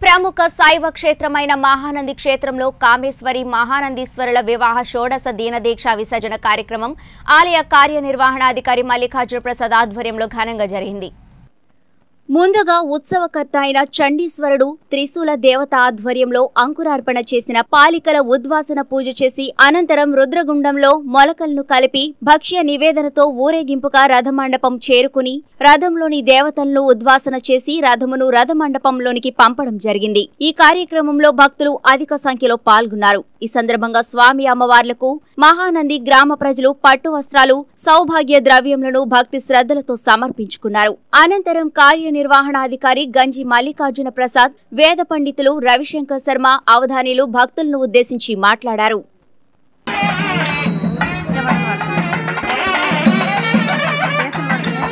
ప్రముఖ శైవ క్షేత్రమైన మహానంది క్షేత్రంలో కామేశ్వరి మహానందీశ్వరుల వివాహ షోడశ దీనదీక్ష విసర్జన కార్యక్రమం ఆలయ కార్యనిర్వహణాధికారి మల్లికార్జున ప్రసాద్ ఆధ్వర్యంలో ఘనంగా జరిగింది ముందుగా ఉత్సవకర్త అయిన చండీశ్వరుడు త్రిశూల దేవత ఆధ్వర్యంలో అంకురార్పణ చేసిన పాలికల ఉద్వాసన పూజ చేసి అనంతరం రుద్రగుండంలో మొలకలను కలిపి భక్ష్య నివేదనతో ఊరేగింపుగా రథమండపం చేరుకుని రథంలోని దేవతలను ఉద్వాసన చేసి రథమును రథమండపంలోనికి పంపడం జరిగింది ఈ కార్యక్రమంలో భక్తులు అధిక సంఖ్యలో పాల్గొన్నారు ఈ సందర్భంగా స్వామి అమ్మవార్లకు మహానంది గ్రామ ప్రజలు పట్టు వస్త్రాలు సౌభాగ్య ద్రవ్యములను భక్తి శ్రద్ధలతో సమర్పించుకున్నారు అనంతరం కార్యనిర్వహణాధికారి గంజి మల్లికార్జున ప్రసాద్ వేద పండితులు రవిశంకర్ శర్మ అవధానిలు భక్తులను ఉద్దేశించి మాట్లాడారు చెమటలు పడుతున్నాయి కేసులు పడుతున్నాయి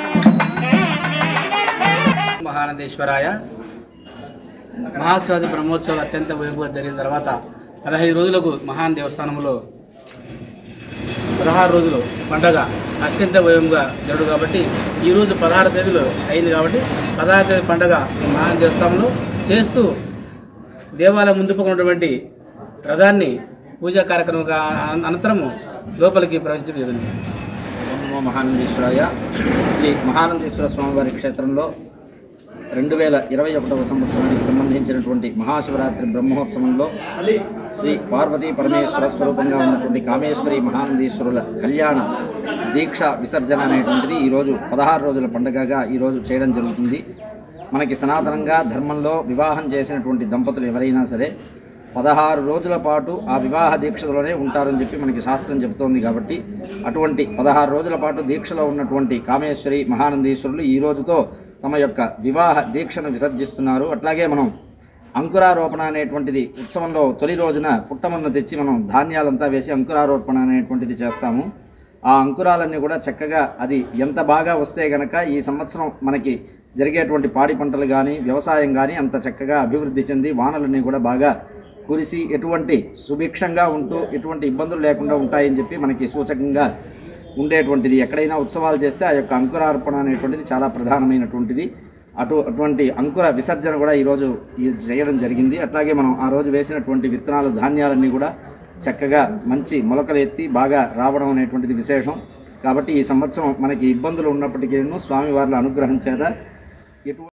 చెమటలు మహానందేశ్వరాయ మహాశివరాత్రి బ్రహ్మోత్సవాలు అత్యంత వైభవంగా జరిగిన తర్వాత పదహైదు రోజులకు మహాన్ దేవస్థానంలో పదహారు రోజులు పండగ అత్యంత వైభవంగా జరుడు కాబట్టి ఈరోజు పదహారు తేదీలో అయింది కాబట్టి పదహారు తేదీ పండగ ఈ మహాన్ దేవస్థానంలో చేస్తూ దేవాలయం ముందు పక్కన ఉన్నటువంటి రథాన్ని పూజా కార్యక్రమం కా- అనంతరము లోపలికి ప్రవేశించడం జరిగింది ఓం నమో మహానందీశ్వరాయ శ్రీ మహానందీశ్వర స్వామివారి క్షేత్రంలో రెండు వేల ఇరవై ఒకటవ సంవత్సరానికి సంబంధించినటువంటి మహాశివరాత్రి బ్రహ్మోత్సవంలో శ్రీ పార్వతీ పరమేశ్వర స్వరూపంగా ఉన్నటువంటి కామేశ్వరి మహానందీశ్వరుల కళ్యాణ దీక్ష విసర్జన అనేటువంటిది ఈరోజు పదహారు రోజుల పండుగగా ఈరోజు చేయడం జరుగుతుంది మనకి సనాతనంగా ధర్మంలో వివాహం చేసినటువంటి దంపతులు ఎవరైనా సరే పదహారు రోజుల పాటు ఆ వివాహ దీక్షలోనే ఉంటారని చెప్పి మనకి శాస్త్రం చెబుతోంది కాబట్టి అటువంటి పదహారు రోజుల పాటు దీక్షలో ఉన్నటువంటి కామేశ్వరి మహానందీశ్వరులు ఈ రోజుతో తమ యొక్క వివాహ దీక్షను విసర్జిస్తున్నారు అట్లాగే మనం అంకురారోపణ అనేటువంటిది ఉత్సవంలో తొలి రోజున పుట్టమన్ను తెచ్చి మనం ధాన్యాలంతా వేసి అంకురారోపణ అనేటువంటిది చేస్తాము ఆ అంకురాలన్నీ కూడా చక్కగా అది ఎంత బాగా వస్తే గనక ఈ సంవత్సరం మనకి జరిగేటువంటి పాడి పంటలు కానీ వ్యవసాయం కానీ అంత చక్కగా అభివృద్ధి చెంది వానలన్నీ కూడా బాగా కురిసి ఎటువంటి సుభిక్షంగా ఉంటూ ఎటువంటి ఇబ్బందులు లేకుండా ఉంటాయని చెప్పి మనకి సూచకంగా ఉండేటువంటిది ఎక్కడైనా ఉత్సవాలు చేస్తే ఆ యొక్క అంకురార్పణ అనేటువంటిది చాలా ప్రధానమైనటువంటిది అటు అటువంటి అంకుర విసర్జన కూడా ఈరోజు ఈ చేయడం జరిగింది అట్లాగే మనం ఆ రోజు వేసినటువంటి విత్తనాలు ధాన్యాలన్నీ కూడా చక్కగా మంచి మొలకలు ఎత్తి బాగా రావడం అనేటువంటిది విశేషం కాబట్టి ఈ సంవత్సరం మనకి ఇబ్బందులు ఉన్నప్పటికీ స్వామివార్ల అనుగ్రహం చేత ఎటువంటి